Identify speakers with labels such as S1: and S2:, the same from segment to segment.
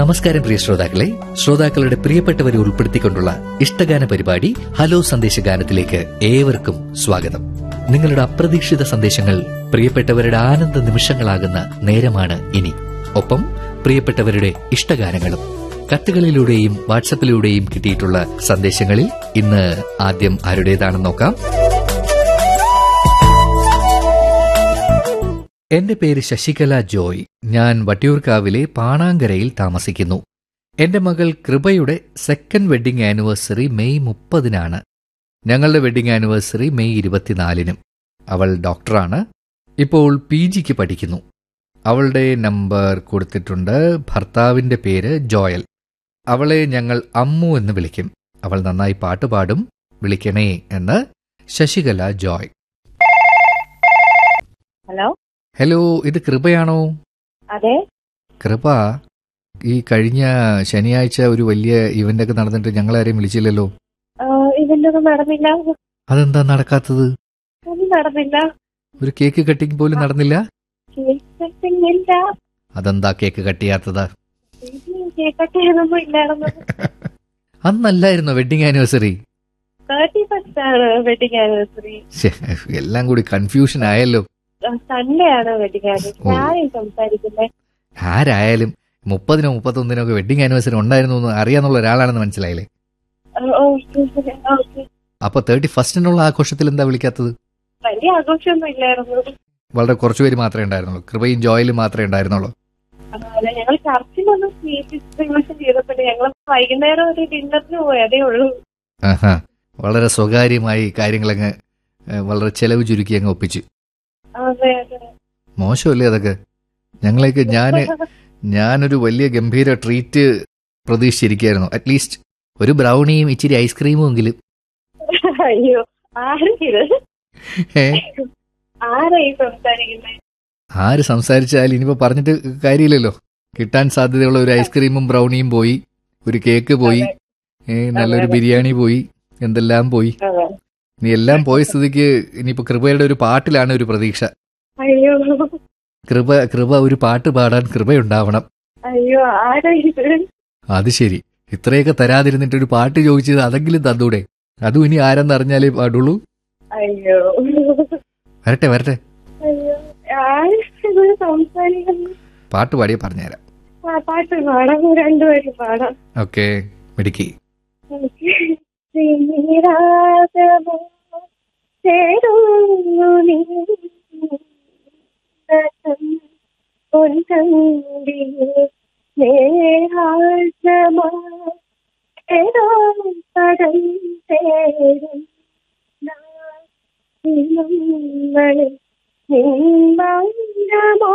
S1: നമസ്കാരം പ്രിയ ശ്രോതാക്കളെ ശ്രോതാക്കളുടെ പ്രിയപ്പെട്ടവരെ ഉൾപ്പെടുത്തിക്കൊണ്ടുള്ള ഇഷ്ടഗാന പരിപാടി ഹലോ സന്ദേശഗാനത്തിലേക്ക് ഏവർക്കും സ്വാഗതം നിങ്ങളുടെ അപ്രതീക്ഷിത സന്ദേശങ്ങൾ പ്രിയപ്പെട്ടവരുടെ ആനന്ദ നിമിഷങ്ങളാകുന്ന നേരമാണ് ഇനി ഒപ്പം പ്രിയപ്പെട്ടവരുടെ ഇഷ്ടഗാനങ്ങളും കത്തുകളിലൂടെയും വാട്സപ്പിലൂടെയും കിട്ടിയിട്ടുള്ള സന്ദേശങ്ങളിൽ ഇന്ന് ആദ്യം ആരുടേതാണെന്ന് നോക്കാം എന്റെ പേര് ശശികല ജോയ് ഞാൻ വട്ടിയൂർക്കാവിലെ പാണാങ്കരയിൽ താമസിക്കുന്നു എന്റെ മകൾ കൃപയുടെ സെക്കൻഡ് വെഡിംഗ് ആനിവേഴ്സറി മെയ് മുപ്പതിനാണ് ഞങ്ങളുടെ വെഡിംഗ് ആനിവേഴ്സറി മെയ് ഇരുപത്തിനാലിനും അവൾ ഡോക്ടറാണ് ഇപ്പോൾ പി ജിക്ക് പഠിക്കുന്നു അവളുടെ നമ്പർ കൊടുത്തിട്ടുണ്ട് ഭർത്താവിന്റെ പേര് ജോയൽ അവളെ ഞങ്ങൾ അമ്മു എന്ന് വിളിക്കും അവൾ നന്നായി പാട്ട് പാടും വിളിക്കണേ എന്ന് ശശികല ജോയ്
S2: ഹലോ
S1: ഹലോ ഇത് കൃപയാണോ
S2: അതെ
S1: കൃപ ഈ കഴിഞ്ഞ ശനിയാഴ്ച ഒരു വലിയ ഇവന്റ് ഒക്കെ നടന്നിട്ട് ഞങ്ങളാരെയും വിളിച്ചില്ലല്ലോ
S2: ഇതിലൊന്നും നടന്നില്ല
S1: അതെന്താ നടക്കാത്തത്
S2: ഒന്നും നടന്നില്ല
S1: ഒരു കേക്ക് കട്ടിങ് പോലും നടന്നില്ല
S2: കേട്ടില്ല
S1: അതെന്താ കേക്ക് കട്ട് ചെയ്യാത്തത്
S2: കേട്ടൊന്നും ഇല്ലായിരുന്നു
S1: അന്നല്ലായിരുന്നോ വെഡിങ് ആനിവേഴ്സറി
S2: തേർട്ടി ഫസ്റ്റ് ആണ് വെഡിങ് ആനിവേഴ്സറി
S1: എല്ലാം കൂടി കൺഫ്യൂഷൻ ആയല്ലോ
S2: സൺഡേ ആണ് വെഡിങ് ആനിവേഴ്സറി ആരെയും സംസാരിക്കുന്നേ
S1: ആരായാലും മുപ്പതിനോ മുപ്പത്തൊന്നിനോ ഒക്കെ വെഡിങ് ആനിവേഴ്സറി ഉണ്ടായിരുന്നു എന്ന് അറിയാന്നുള്ള ഒരാളാണെന്ന് മനസ്സിലായില്ലേ
S2: ഓക്കെ
S1: അപ്പൊ തേർട്ടി ഫസ്റ്റിനുള്ള ആഘോഷത്തിൽ എന്താ വിളിക്കാത്തത്
S2: വലിയ ആഘോഷമൊന്നും ഇല്ലായിരുന്നു
S1: വളരെ കുറച്ചുപേര് മാത്രമേ ഉണ്ടായിരുന്നുള്ളൂ കൃപയും ജോയിലും മാത്രമേ ഉണ്ടായിരുന്നുള്ളൂ
S2: അല്ല ഞങ്ങൾ ചർച്ചിലൊന്ന് സ്വീറ്റ് ഡിസ്ട്രിബ്യൂഷൻ ചെയ്തപ്പോഴേ ഞങ്ങൾ വൈകുന്നേരം ഒരു ഡിന്നറിന് പോയി അതേ ഉള്ളൂ
S1: ആഹാ. വളരെ സ്വകാര്യമായി കാര്യങ്ങളങ്ങ് ഏഹ്, വളരെ ചെലവ് ചുരുക്കി അങ്ങ് ഒപ്പിച്ചു
S2: അതെ അതെ
S1: മോശമല്ലേ അതൊക്കെ ഞങ്ങളേക്ക് ഞാൻ ഞാനൊരു വലിയ ഗംഭീര ട്രീറ്റ് പ്രതീക്ഷിച്ചിരിക്കുകയായിരുന്നു അറ്റ്ലീസ്റ്റ് ഒരു ബ്രൗണിയും ഇച്ചിരി ഐസ്ക്രീമും എങ്കിലും
S2: അയ്യോ ആരിത്
S1: ഏ
S2: ആരായി സംസാരിക്കുന്നേ
S1: ആര് സംസാരിച്ചാലും ഇനിയിപ്പോ പറഞ്ഞിട്ട് കാര്യമില്ലല്ലോ കിട്ടാൻ സാധ്യതയുള്ള ഒരു ഐസ്ക്രീമും ബ്രൗണിയും പോയി ഒരു കേക്ക് പോയി ഏ, നല്ലൊരു ബിരിയാണി പോയി എന്തെല്ലാം പോയി
S2: അതെ
S1: ഇനി എല്ലാം പോയ സ്ഥിതിക്ക് ഇനിയിപ്പോ കൃപയുടെ ഒരു പാട്ടിലാണ് ഒരു പ്രതീക്ഷ
S2: അയ്യോ
S1: കൃപ കൃപ ഒരു പാട്ട് പാടാൻ കൃപയുണ്ടാവണം
S2: അയ്യോ ആരാ ഇത്
S1: അത് ശരി ഇത്രയൊക്കെ തരാതിരുന്നിട്ട് ഒരു പാട്ട് ചോദിച്ചത് അതെങ്കിലും തന്നൂടെ അതും ഇനി ആരെന്നറിഞ്ഞാലേ പാടുള്ളൂ
S2: അയ്യോ
S1: വരട്ടെ വരട്ടെ
S2: അയ്യോ ആരും സംസാരിക്കുന്നു
S1: പാട്ട് പാടിയേ പറഞ്ഞുതരാം
S2: ആ പാട്ട് പാടാം രണ്ടുപേരും പാടാം
S1: ഓക്കെ മിടുക്കി
S2: ശ്രീരാഗമോ ചേരുന്നു നീ പൊൻകണ്ടിയെ സ്നേഹാസമാ ഏതോ പദം ചേരും നാളെ നിന്മോ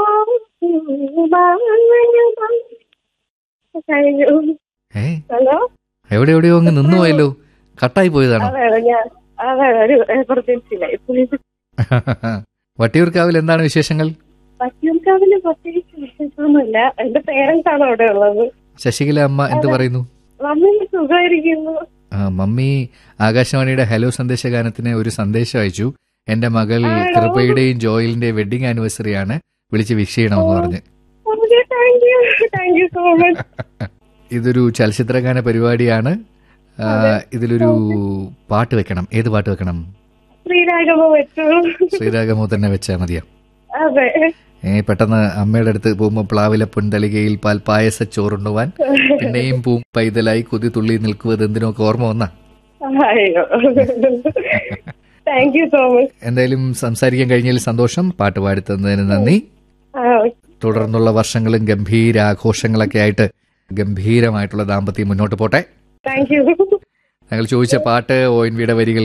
S2: കഴിഞ്ഞു
S1: ഏ
S2: ഹലോ
S1: എവിടെ എവിടെയോ അങ്ങ് നിന്നുപോയല്ലോ കട്ടായി പോയതാണോ
S2: അതാണ് ഞാൻ അതാണ് ഒരു എമർജൻസിയിലായി
S1: വട്ടിയൂർക്കാവിൽ എന്താണ് വിശേഷങ്ങൾ
S2: പശ്ചിമക്കാവില് പ്രത്യേകിച്ച് വിശേഷമൊന്നുമില്ല എന്റെ പേരൻസ് ആണ് അവിടെ ഉള്ളത്
S1: ശശികല അമ്മ എന്ത് പറയുന്നു
S2: മമ്മിക്ക് സുഖമായിരിക്കുന്നു
S1: ആ, മമ്മി ആകാശവാണിയുടെ ഹലോ സന്ദേശഗാനത്തിന് ഒരു സന്ദേശം അയച്ചു എന്റെ മകൾ
S2: ആണോ?
S1: കൃപയുടെയും ജോയിലിന്റെ വെഡിങ് ആനിവേഴ്സറി ആണ് വിളിച്ച് വിഷ് ചെയ്യണമെന്ന് പറഞ്ഞ്
S2: thank you thank you so much
S1: ഇതൊരു ചലച്ചിത്രഗാന പരിപാടിയാണ് ആ, ഇതിലൊരു പാട്ട് വെക്കണം ഏത് പാട്ട് വെക്കണം
S2: ശ്രീരാഗമ വെച്ചു
S1: ശ്രീരാഗമോ തന്നെ വെച്ചാൽ മതിയാ
S2: അതെ
S1: ഏ പെട്ടെന്ന് അമ്മയുടെ അടുത്ത് പോകുമ്പോൾ പ്ലാവില പൊൻതളികയിൽ പാൽ പായസ ചോറുണ്ണുവാൻ പിന്നെയും പൂം പൈതലായി കൊതി തുള്ളി നിൽക്കുവത് എന്തിനൊക്കെ ഓർമ്മ വന്നാ
S2: അയ്യോ താങ്ക് യു സോ മച്ച്
S1: എന്തായാലും സംസാരിക്കാൻ കഴിഞ്ഞതിൽ സന്തോഷം പാട്ട് പാടിത്തന്നതിന് നന്ദി
S2: ആ
S1: തുടർന്നുള്ള വർഷങ്ങളും ഗംഭീര ആഘോഷങ്ങളൊക്കെ ആയിട്ട് ഗംഭീരമായിട്ടുള്ള ദാമ്പത്യം മുന്നോട്ട് പോട്ടെ
S2: താങ്ക് യു
S1: ഞങ്ങൾ ചോദിച്ച പാട്ട് ഒ എൻ വിയുടെ വരികൾ